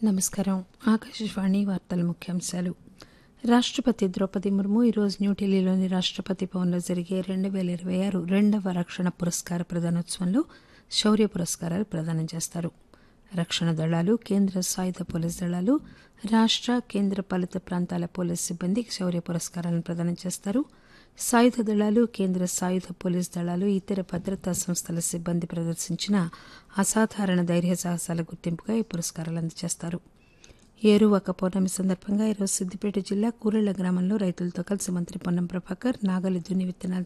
నమస్కారం ఆకాశవాణి వార్తల ముఖ్యాంశాలు రాష్టపతి ద్రౌపది ముర్ము ఈరోజు న్యూఢిల్లీలోని రాష్టపతి భవన్లో జరిగే రెండు పేల ఇరవై ఆరు రెండవ రక్షణ పురస్కార ప్రదానోత్సవంలో శౌర్య పురస్కారాలు ప్రదానం చేస్తారు రక్షణ దళాలు కేంద్ర సాయుధ పోలీసు దళాలు రాష్ట కేంద్ర పాలిత ప్రాంతాల పోలీసు సిబ్బందికి శౌర్య పురస్కారాలను ప్రదానం చేస్తారు సాయుధ దళాలు కేంద్ర సాయుధ పోలీసు దళాలు ఇతర భద్రతా సంస్థల సిబ్బంది ప్రదర్శించిన అసాధారణ ధైర్య సాహసాల గుర్తింపుగా ఈ పురస్కారాలు అందజేస్తారు ఏరువాక పౌర్ణమి సందర్భంగా ఈరోజు సిద్దిపేట జిల్లా కూరెళ్ల గ్రామంలో రైతులతో కలిసి మంత్రి పొన్నం ప్రభాకర్ నాగలి దున్ని విత్తనాలు